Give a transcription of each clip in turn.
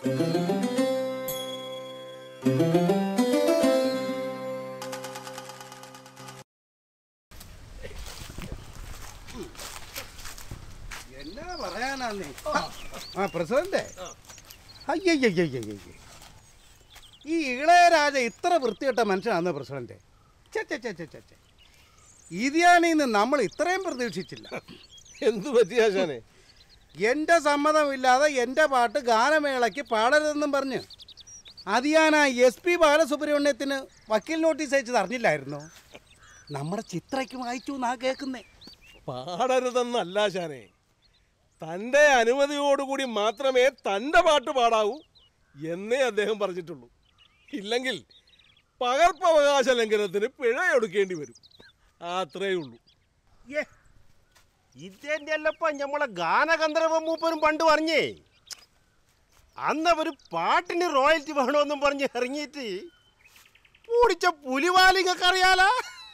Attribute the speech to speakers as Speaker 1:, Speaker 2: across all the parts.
Speaker 1: എന്നാ പറയാനാന്നേ ആ പ്രസിഡന്റ് അയ്യയ്യയ്യയ്യയ്യ ഈ ഇളയരാജ ഇത്ര വൃത്തികെട്ട മനുഷ്യനാണ് പ്രസിഡന്റ് ഛെ, ഛെ, ഛെ, ഛെ, ഛെ, ഛെ. ഇതിയാണിൽ നിന്ന് നമ്മൾ ഇത്രയും പ്രതീക്ഷിച്ചില്ല
Speaker 2: എന്തു പറ്റിയാശാനെ
Speaker 1: എൻ്റെ സമ്മതമില്ലാതെ എൻ്റെ പാട്ട് ഗാനമേളയ്ക്ക് പാടരുതെന്നും പറഞ്ഞ് അത് ഞാൻ ആ എസ് പി ബാലസുബ്രഹ്മണ്യത്തിന് വക്കീൽ നോട്ടീസ് അയച്ചത് അറിഞ്ഞില്ലായിരുന്നോ നമ്മുടെ ചിത്രയ്ക്ക് വായിച്ചു എന്നാ കേൾക്കുന്നേ
Speaker 2: പാടരുതെന്നല്ല ശാനെ തൻ്റെ അനുമതിയോടുകൂടി മാത്രമേ തൻ്റെ പാട്ട് പാടാവൂ എന്നേ അദ്ദേഹം പറഞ്ഞിട്ടുള്ളൂ ഇല്ലെങ്കിൽ പകർപ്പവകാശ ലംഘനത്തിന് പിഴ എടുക്കേണ്ടി വരും അത്രേ ഉള്ളൂ
Speaker 3: ഏ ഇതേന്റെ അല്ലപ്പ ഞമ്മളെ ഗാനഗന്ധർവ മൂപ്പനും പണ്ട് പറഞ്ഞേ അന്ന് ഒരു പാട്ടിന് റോയൽറ്റി വേണമെന്നും പറഞ്ഞ് ഇറങ്ങിയിട്ട് പൂടിച്ച പുലിവാലിങ്ങൊക്കെ അറിയാലോ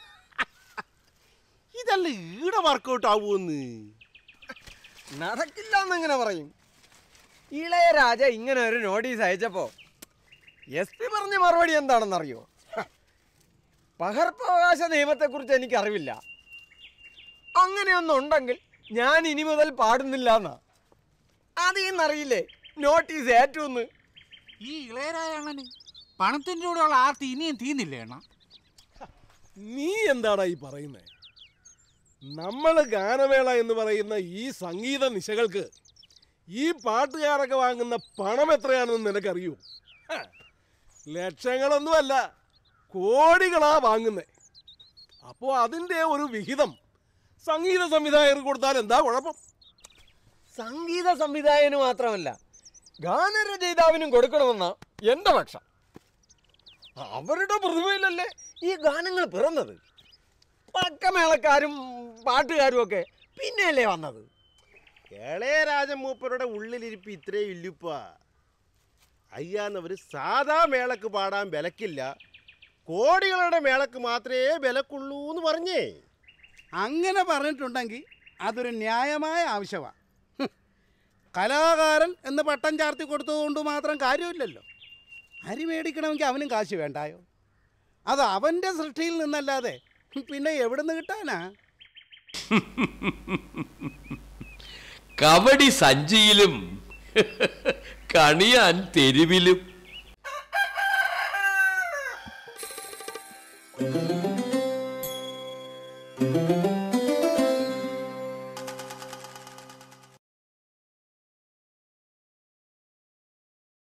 Speaker 3: ഇതല്ല ഈടെ വർക്കൗട്ട് ആവുമെന്ന്
Speaker 4: നടക്കില്ല എന്നെങ്ങനെ പറയും ഇളയരാജ ഇങ്ങനെ ഒരു നോട്ടീസ് അയച്ചപ്പോ എസ് പി പറഞ്ഞ മറുപടി എന്താണെന്നറിയോ പകർപ്പവകാശ നിയമത്തെക്കുറിച്ച് എനിക്കറിവില്ല അങ്ങനെയൊന്നുണ്ടെങ്കിൽ ഞാൻ ഇനി മുതൽ പാടുന്നില്ല എന്നാ അതീന്നറിയില്ലേ നോട്ടീസ് ഏറ്റൂന്ന്
Speaker 5: ഈ ഇളയരാജാണന് പണത്തിൻ്റെ കൂടെയുള്ള ആർത്തി ഇനിയും തീർന്നില്ലേ അണ്ണ
Speaker 2: നീ എന്താടാ ഈ പറയുന്നത് നമ്മൾ ഗാനമേള എന്ന് പറയുന്ന ഈ സംഗീത നിശകൾക്ക് ഈ പാട്ടുകാരൊക്കെ വാങ്ങുന്ന പണം എത്രയാണെന്ന് നിനക്കറിയൂ ഹ, ലക്ഷങ്ങളൊന്നുമല്ല കോടികളാ വാങ്ങുന്നത് അപ്പോൾ അതിൻ്റെ ഒരു വിഹിതം സംഗീത സംവിധായകർ കൊടുത്താൽ എന്താ കുഴപ്പം
Speaker 4: സംഗീത സംവിധായകന് മാത്രമല്ല ഗാനരചയിതാവിനും കൊടുക്കണമെന്ന എൻ്റെ പക്ഷം അവരുടെ പ്രതിഭയിലല്ലേ ഈ ഗാനങ്ങൾ പിറന്നത് പക്കമേളക്കാരും പാട്ടുകാരും ഒക്കെ പിന്നെയല്ലേ വന്നത്
Speaker 3: ഇളയരാജ മൂപ്പരുടെ ഉള്ളിലിരിപ്പ് ഇത്രേ ഇല്ലുപ്പ അയ്യാന്നവര് സാധാ മേളക്ക് പാടാൻ വിലക്കില്ല കോടികളുടെ മേളക്ക് മാത്രമേ വിലക്കുള്ളൂ എന്ന് പറഞ്ഞേ
Speaker 1: അങ്ങനെ പറഞ്ഞിട്ടുണ്ടെങ്കിൽ അതൊരു ന്യായമായ ആവശ്യമാണ് കലാകാരൻ എന്ന് പട്ടം ചാർത്തി കൊടുത്തതുകൊണ്ട് മാത്രം കാര്യമില്ലല്ലോ അരി മേടിക്കണമെങ്കിൽ അവനും കാശ് വേണ്ടായോ അത് അവൻ്റെ സൃഷ്ടിയിൽ നിന്നല്ലാതെ പിന്നെ എവിടെ നിന്ന് കിട്ടാനാ
Speaker 6: കബഡി സഞ്ചിയിലും കണിയാൻ തെരുവിലും